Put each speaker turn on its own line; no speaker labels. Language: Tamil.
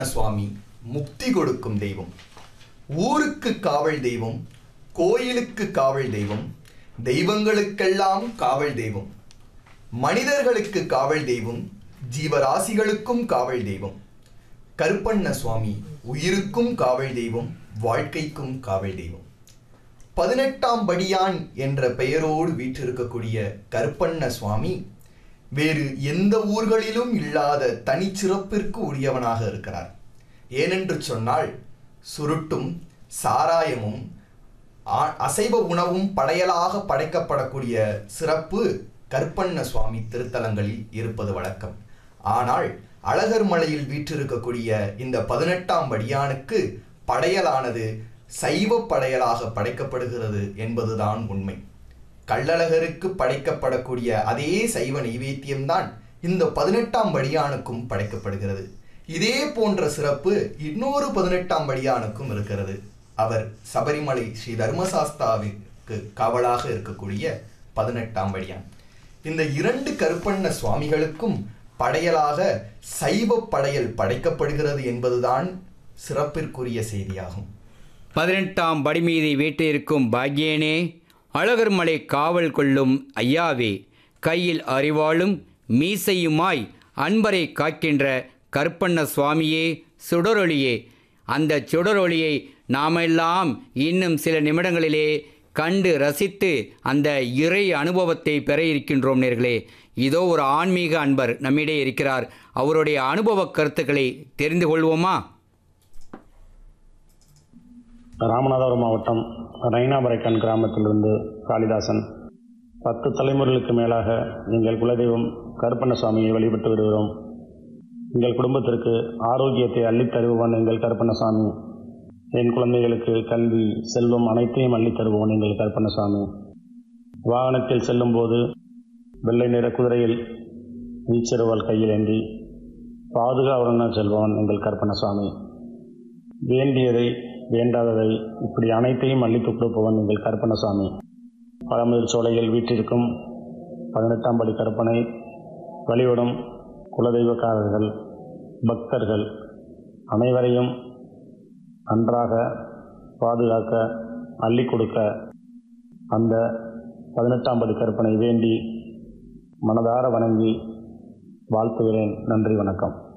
சுவாமி முக்தி கொடுக்கும் தெய்வம் ஊருக்கு காவல் தெய்வம் கோயிலுக்கு காவல் தெய்வம் தெய்வங்களுக்கெல்லாம் காவல் தெய்வம் மனிதர்களுக்கு காவல் தெய்வம் ஜீவராசிகளுக்கும் காவல் தெய்வம் கருப்பண்ண சுவாமி உயிருக்கும் காவல் தெய்வம் வாழ்க்கைக்கும் காவல் தெய்வம் பதினெட்டாம் படியான் என்ற பெயரோடு வீற்றிருக்கக்கூடிய கருப்பண்ண சுவாமி வேறு எந்த ஊர்களிலும் இல்லாத தனிச்சிறப்பிற்கு உரியவனாக இருக்கிறார் ஏனென்று சொன்னால் சுருட்டும் சாராயமும் ஆ- அசைவ உணவும் படையலாக படைக்கப்படக்கூடிய சிறப்பு கருப்பண்ண சுவாமி திருத்தலங்களில் இருப்பது வழக்கம் ஆனால் அழகர் மலையில் வீற்றிருக்கக்கூடிய இந்த பதினெட்டாம் படியானுக்கு படையலானது சைவ படையலாக படைக்கப்படுகிறது என்பதுதான் உண்மை கள்ளழகருக்கு படைக்கப்படக்கூடிய அதே சைவ நைவேத்தியம்தான் இந்த பதினெட்டாம் படியானுக்கும் படைக்கப்படுகிறது இதே போன்ற சிறப்பு இன்னொரு பதினெட்டாம் படியானுக்கும் இருக்கிறது அவர் சபரிமலை ஸ்ரீ தர்மசாஸ்தாவிற்கு காவலாக இருக்கக்கூடிய பதினெட்டாம் படியான் இந்த இரண்டு கருப்பண்ண சுவாமிகளுக்கும் படையலாக சைவ படையல் படைக்கப்படுகிறது என்பதுதான் சிறப்பிற்குரிய செய்தியாகும்
பதினெட்டாம் படி மீது வீட்டிருக்கும் பாக்யேனே அழகர் மலை காவல் கொள்ளும் ஐயாவே கையில் அறிவாளும் மீசையுமாய் அன்பரை காக்கின்ற கருப்பண்ண சுவாமியே சுடரொளியே அந்த சுடரொளியை நாமெல்லாம் இன்னும் சில நிமிடங்களிலே கண்டு ரசித்து அந்த இறை அனுபவத்தை பெற இருக்கின்றோம் நேர்களே இதோ ஒரு ஆன்மீக அன்பர் நம்மிடையே இருக்கிறார் அவருடைய அனுபவ கருத்துக்களை தெரிந்து கொள்வோமா
ராமநாதபுரம் மாவட்டம் ரைனாபரைக்கன் கிராமத்திலிருந்து காளிதாசன் பத்து தலைமுறைகளுக்கு மேலாக எங்கள் குலதெய்வம் கருப்பண்ணசாமியை வழிபட்டு வருகிறோம் எங்கள் குடும்பத்திற்கு ஆரோக்கியத்தை அள்ளித் தருபவன் எங்கள் கருப்பண்ணசாமி என் குழந்தைகளுக்கு கல்வி செல்வம் அனைத்தையும் அள்ளித் தருபவன் எங்கள் கருப்பண்ணசாமி வாகனத்தில் செல்லும்போது வெள்ளை நிற குதிரையில் வீச்சிறுவல் கையில் ஏந்தி பாதுகாவலன செல்பவன் எங்கள் கருப்பண்ணசாமி வேண்டியதை வேண்டாததை இப்படி அனைத்தையும் அள்ளித்து கொடுப்பவன் எங்கள் கருப்பண்ணசாமி பழமுதிர் சோலையில் வீற்றிருக்கும் பதினெட்டாம் படி கருப்பனை வழிபடும் குலதெய்வக்காரர்கள் பக்தர்கள் அனைவரையும் நன்றாக பாதுகாக்க அள்ளி கொடுக்க அந்த பதினெட்டாம் படி கருப்பனை வேண்டி மனதார வணங்கி வாழ்த்துகிறேன் நன்றி வணக்கம்